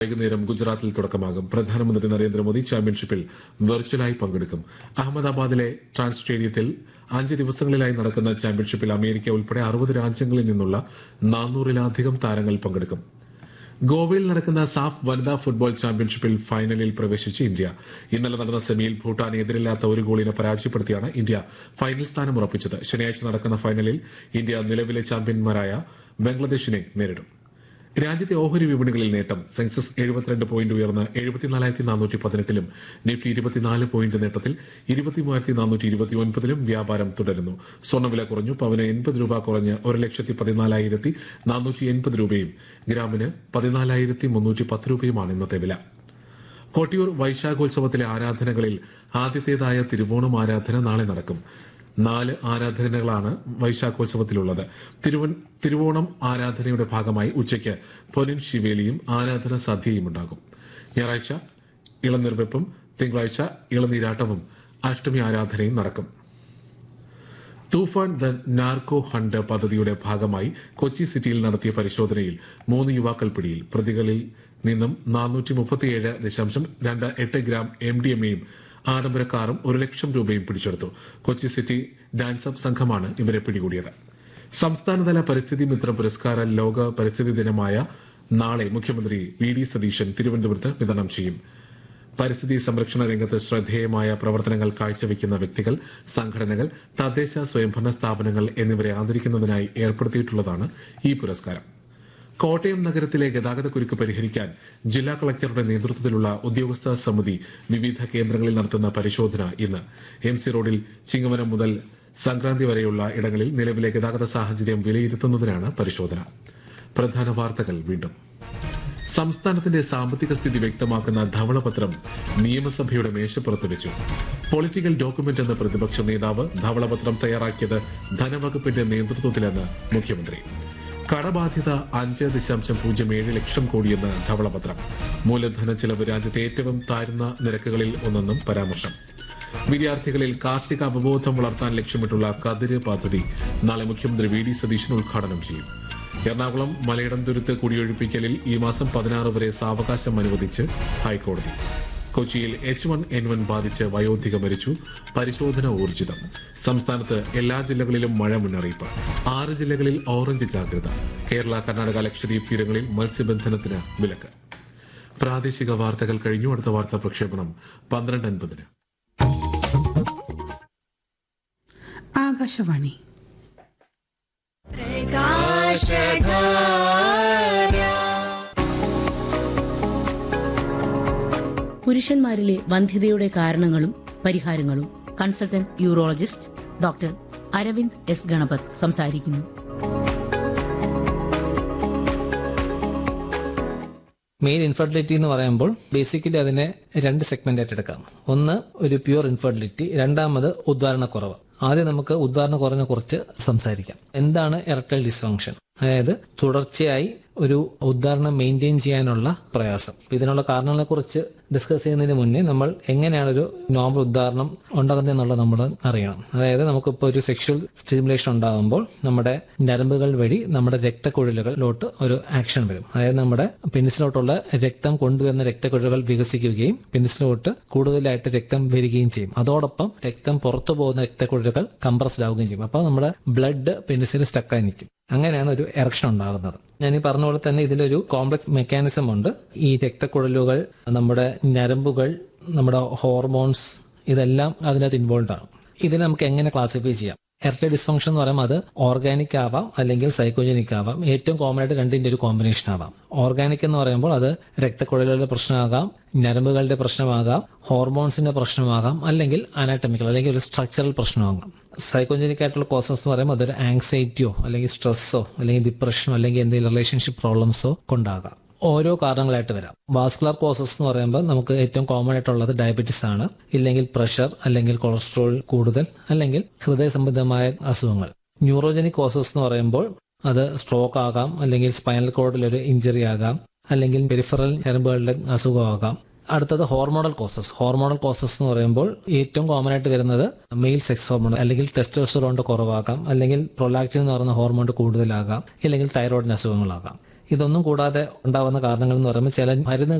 വൈകുന്നേരം ഗുജറാത്തിൽ തുടക്കമാകും പ്രധാനമന്ത്രി നരേന്ദ്രമോദി ചാമ്പ്യൻഷിപ്പിൽ വെർച്വലായി പങ്കെടുക്കും അഹമ്മദാബാദിലെ ട്രാൻസ് സ്റ്റേഡിയത്തിൽ അഞ്ച് ദിവസങ്ങളിലായി നടക്കുന്ന ചാമ്പ്യൻഷിപ്പിൽ അമേരിക്ക ഉൾപ്പെടെ അറുപത് രാജ്യങ്ങളിൽ നിന്നുള്ള നാനൂറിലധികം താരങ്ങൾ പങ്കെടുക്കും ഗോവയിൽ നടക്കുന്ന സാഫ് വനിതാ ഫുട്ബോൾ ചാമ്പ്യൻഷിപ്പിൽ ഫൈനലിൽ പ്രവേശിച്ച് ഇന്ത്യ ഇന്നലെ നടന്ന സെമിയിൽ ഭൂട്ടാൻ എതിരില്ലാത്ത ഒരു ഗോളിനെ പരാജയപ്പെടുത്തിയാണ് ഇന്ത്യ ഫൈനൽ സ്ഥാനം ഉറപ്പിച്ചത് ശനിയാഴ്ച നടക്കുന്ന ഫൈനലിൽ ഇന്ത്യ നിലവിലെ ചാമ്പ്യന്മാരായ ബംഗ്ലാദേശിനെ നേരിടും രാജ്യത്തെ ഓഹരി വിപണികളിൽ നേട്ടം സെൻസസ് എഴുപത്തിരണ്ട് പോയിന്റ് ഉയർന്ന് എഴുപത്തിനാലായിരത്തി നാനൂറ്റി പതിനെട്ടിലും നിഫ്റ്റി ഇരുപത്തിനാല് പോയിന്റ് നേട്ടത്തിൽ ഇരുപത്തിമൂവായിരത്തി നാനൂറ്റി ഇരുപത്തിയൊൻപതിലും വ്യാപാരം തുടരുന്നു സ്വർണ്ണവില കുറഞ്ഞു പവന് എൺപത് രൂപ കുറഞ്ഞ് ഒരു ലക്ഷത്തി പതിനാലായിരത്തി നാനൂറ്റി എൺപത് രൂപയും ഗ്രാമിന് പതിനാലായിരത്തി മുന്നൂറ്റി പത്ത് രൂപയുമാണ് ഇന്നത്തെ വില കൊട്ടിയൂർ വൈശാഖോത്സവത്തിലെ ആരാധനകളിൽ ആദ്യത്തേതായ തിരുവോണം ആരാധന നാളെ നടക്കും നാല് ആരാധനകളാണ് വൈശാഖോത്സവത്തിലുള്ളത് തിരുവൻ തിരുവോണം ആരാധനയുടെ ഭാഗമായി ഉച്ചയ്ക്ക് പൊന്നിൻ ശിവേലിയും ആരാധന സദ്യയും ഉണ്ടാകും ഞായറാഴ്ച ഇളനിർവെപ്പും തിങ്കളാഴ്ച ഇളനീരാട്ടവും അഷ്ടമി ആരാധനയും നടക്കും തൂഫാൻ ദ നാർക്കോ ഹണ്ട് പദ്ധതിയുടെ ഭാഗമായി കൊച്ചി സിറ്റിയിൽ നടത്തിയ പരിശോധനയിൽ മൂന്ന് യുവാക്കൾ പിടിയിൽ പ്രതികളിൽ നിന്നും നാനൂറ്റി മുപ്പത്തിയേഴ് ദശാംശം രണ്ട് എട്ട് ഗ്രാം എം ഡി എം എയും ആഡംബര കാറും ഒരു ലക്ഷം രൂപയും പിടിച്ചെടുത്തു കൊച്ചി സിറ്റി ഡാൻസ് അപ്പ് സംഘമാണ് ഇവരെ പിടികൂടിയത് സംസ്ഥാനതല പരിസ്ഥിതി മിത്ര പുരസ്കാര ലോക പരിസ്ഥിതി ദിനമായ നാളെ മുഖ്യമന്ത്രി വി ഡി സതീശൻ തിരുവനന്തപുരത്ത് വിതരണം ചെയ്യും പരിസ്ഥിതി സംരക്ഷണ രംഗത്ത് ശ്രദ്ധേയമായ പ്രവർത്തനങ്ങൾ കാഴ്ചവെക്കുന്ന വ്യക്തികൾ സംഘടനകൾ തദ്ദേശ സ്വയംഭരണ സ്ഥാപനങ്ങൾ എന്നിവരെ ആദരിക്കുന്നതിനായി ഏർപ്പെടുത്തിയിട്ടുള്ളതാണ് ഈ പുരസ്കാരം കോട്ടയം നഗരത്തിലെ ഗതാഗതക്കുരുക്ക് പരിഹരിക്കാൻ ജില്ലാ കളക്ടറുടെ നേതൃത്വത്തിലുള്ള ഉദ്യോഗസ്ഥ സമിതി വിവിധ കേന്ദ്രങ്ങളിൽ നടത്തുന്ന പരിശോധന ഇന്ന് എം സി റോഡിൽ ചിങ്ങവനം മുതൽ സംക്രാന്തി വരെയുള്ള ഇടങ്ങളിൽ നിലവിലെ ഗതാഗത സാഹചര്യം വിലയിരുത്തുന്നതിനാണ് പരിശോധന പ്രധാന വാർത്തകൾ വീണ്ടും സംസ്ഥാനത്തിന്റെ സാമ്പത്തിക സ്ഥിതി വ്യക്തമാക്കുന്ന ധവളപത്രം നിയമസഭയുടെ മേശപ്പുറത്ത് വെച്ചു പൊളിറ്റിക്കൽ ഡോക്യുമെന്റ് എന്ന പ്രതിപക്ഷ നേതാവ് ധവളപത്രം തയ്യാറാക്കിയത് ധനവകുപ്പിന്റെ നേതൃത്വത്തിലെന്ന് മുഖ്യമന്ത്രി കടബാധ്യത അഞ്ച് ദശാംശം പൂജ്യം ഏഴ് ലക്ഷം കോടിയെന്ന് ധവളപത്രം മൂലധന ചെലവ് രാജ്യത്തെ ഏറ്റവും താഴ്ന്ന നിരക്കുകളിൽ ഒന്നെന്നും പരാമർശം വിദ്യാർത്ഥികളിൽ കാർഷിക അവബോധം വളർത്താൻ ലക്ഷ്യമിട്ടുള്ള കതിര് പദ്ധതി നാളെ മുഖ്യമന്ത്രി വി ഡി സതീശൻ ഉദ്ഘാടനം ചെയ്യും എറണാകുളം മലയിടം തുരുത്ത് കുടിയൊഴിപ്പിക്കലിൽ ഈ മാസം പതിനാറ് വരെ സാവകാശം അനുവദിച്ച് ഹൈക്കോടതി കൊച്ചിയിൽ എച്ച് വൺ എൻ വൺ ബാധിച്ച് വയോധിക മരിച്ചു പരിശോധന ഊർജിതം സംസ്ഥാനത്ത് എല്ലാ ജില്ലകളിലും മഴ മുന്നറിയിപ്പ് ആറ് ജില്ലകളിൽ ഓറഞ്ച് ജാഗ്രത കേരള കർണാടക ലക്ഷദ്വീപ് തീരങ്ങളിൽ മത്സ്യബന്ധനത്തിന് വിലക്ക് പ്രാദേശിക വാർത്തകൾ കഴിഞ്ഞു അടുത്ത വാർത്താ പ്രക്ഷേപണം പന്ത്രണ്ട് അൻപതിന് ആകാശവാണി പുരുഷന്മാരിലെ വന്ധ്യതയുടെ കാരണങ്ങളും പരിഹാരങ്ങളും consultant urologist doctor Aravind S Ganapath സംസാരിക്കുന്നു മെയിൻ ഇൻഫെർട്ടിലിറ്റി എന്ന് പറയുമ്പോൾ ബേസിക്കലി അതിനെ രണ്ട് സെഗ്മെന്റ് ആയിട്ട് എടുക്കാം ഒന്ന് ഒരു പ്യുവർ ഇൻഫെർട്ടിലിറ്റി രണ്ടാമത് ഉദ്ധാരണക്കുറവ് ആദ്യം നമുക്ക് ഉദ്ധാരണക്കുറവിനെ കുറിച്ച് സംസാരിക്കാം എന്താണ് എറക്ടൈൽ ഡിസ്ഫങ്ഷൻ അതായത് തുടർച്ചയായി ഒരു ഉദ്ധാരണം മെയിൻറ്റെയിൻ ചെയ്യാനുള്ള പ്രയാസം അപ്പൊ ഇതിനുള്ള കാരണങ്ങളെ കുറിച്ച് ഡിസ്കസ് ചെയ്യുന്നതിന് മുന്നേ നമ്മൾ എങ്ങനെയാണ് ഒരു നോർമൽ ഉദ്ധാരണം ഉണ്ടാകുന്നത് എന്നുള്ളത് നമ്മൾ അറിയണം അതായത് നമുക്കിപ്പോൾ ഒരു സെക്ഷൽ സ്റ്റിമുലേഷൻ ഉണ്ടാകുമ്പോൾ നമ്മുടെ ഞരമ്പുകൾ വഴി നമ്മുടെ രക്തക്കുഴലുകളിലോട്ട് ഒരു ആക്ഷൻ വരും അതായത് നമ്മുടെ പെനിസിലോട്ടുള്ള രക്തം കൊണ്ടുവരുന്ന രക്തക്കുഴലുകൾ വികസിക്കുകയും പെനിസിലോട്ട് കൂടുതലായിട്ട് രക്തം വരികയും ചെയ്യും അതോടൊപ്പം രക്തം പുറത്തു പോകുന്ന രക്തക്കുഴലുകൾ കംപ്രസ്ഡ് ആവുകയും ചെയ്യും അപ്പോൾ നമ്മുടെ ബ്ലഡ് പെനിസിൽ സ്റ്റക്കായി നിൽക്കും അങ്ങനെയാണ് ഒരു എറക്ഷൻ ഉണ്ടാകുന്നത് ഞാൻ ഈ പറഞ്ഞ പോലെ തന്നെ ഇതിലൊരു കോംപ്ലക്സ് മെക്കാനിസം ഉണ്ട് ഈ രക്തക്കുഴലുകൾ നമ്മുടെ ഞരമ്പുകൾ നമ്മുടെ ഹോർമോൺസ് ഇതെല്ലാം അതിനകത്ത് ഇൻവോൾവ് ആണ് ഇതിനെ നമുക്ക് എങ്ങനെ ക്ലാസിഫൈ ചെയ്യാം എർട്ട ഡിസ്ഫങ്ഷൻ എന്ന് പറയുമ്പോൾ അത് ഓർഗാനിക് ആവാം അല്ലെങ്കിൽ സൈക്കോജനിക് ആവാം ഏറ്റവും കോമൺ ആയിട്ട് രണ്ടിന്റെ ഒരു കോമ്പിനേഷൻ ആവാം ഓർഗാനിക് എന്ന് പറയുമ്പോൾ അത് രക്തക്കുഴലുകളുടെ പ്രശ്നമാകാം ഞരമ്പുകളുടെ പ്രശ്നമാകാം ഹോർമോൺസിന്റെ പ്രശ്നമാകാം അല്ലെങ്കിൽ അനാറ്റമിക്കൽ അല്ലെങ്കിൽ ഒരു സ്ട്രക്ചറൽ പ്രശ്നമാകാം സൈക്കോജനിക് ആയിട്ടുള്ള കോസസ് എന്ന് പറയുമ്പോൾ അതൊരു ആങ്സൈറ്റിയോ അല്ലെങ്കിൽ സ്ട്രെസ്സോ അല്ലെങ്കിൽ ഡിപ്രഷനോ അല്ലെങ്കിൽ എന്തെങ്കിലും റിലേഷൻഷിപ്പ് പ്രോബ്ലംസോ കൊണ്ടാകാം ഓരോ കാരണങ്ങളായിട്ട് വരാം വാസ്കുലർ കോസസ് എന്ന് പറയുമ്പോൾ നമുക്ക് ഏറ്റവും കോമൺ ആയിട്ടുള്ളത് ഡയബറ്റീസ് ആണ് ഇല്ലെങ്കിൽ പ്രഷർ അല്ലെങ്കിൽ കൊളസ്ട്രോൾ കൂടുതൽ അല്ലെങ്കിൽ ഹൃദയ സംബന്ധമായ അസുഖങ്ങൾ ന്യൂറോജനിക് കോസസ് എന്ന് പറയുമ്പോൾ അത് സ്ട്രോക്ക് ആകാം അല്ലെങ്കിൽ സ്പൈനൽ കോഡിൽ ഒരു ഇഞ്ചറി ആകാം അല്ലെങ്കിൽ പെരിഫറൽ ഞരമ്പുകളുടെ അസുഖമാകാം അടുത്തത് ഹോർമോണൽ കോസസ് ഹോർമോണൽ കോസസ് എന്ന് പറയുമ്പോൾ ഏറ്റവും കോമൺ ആയിട്ട് വരുന്നത് മെയിൽ സെക്സ് ഹോർമോൺ അല്ലെങ്കിൽ ടെസ്റ്റോസ്റ്ററോണിന്റെ കുറവാകാം അല്ലെങ്കിൽ പ്രൊലാക്റ്റിൻ എന്ന് പറയുന്ന ഹോർമോൺ കൂടുതലാകാം അല്ലെങ്കിൽ തൈറോയിഡിന് അസുഖങ്ങളാകാം ഇതൊന്നും കൂടാതെ ഉണ്ടാവുന്ന കാരണങ്ങൾ എന്ന് പറയുമ്പോൾ ചില മരുന്ന്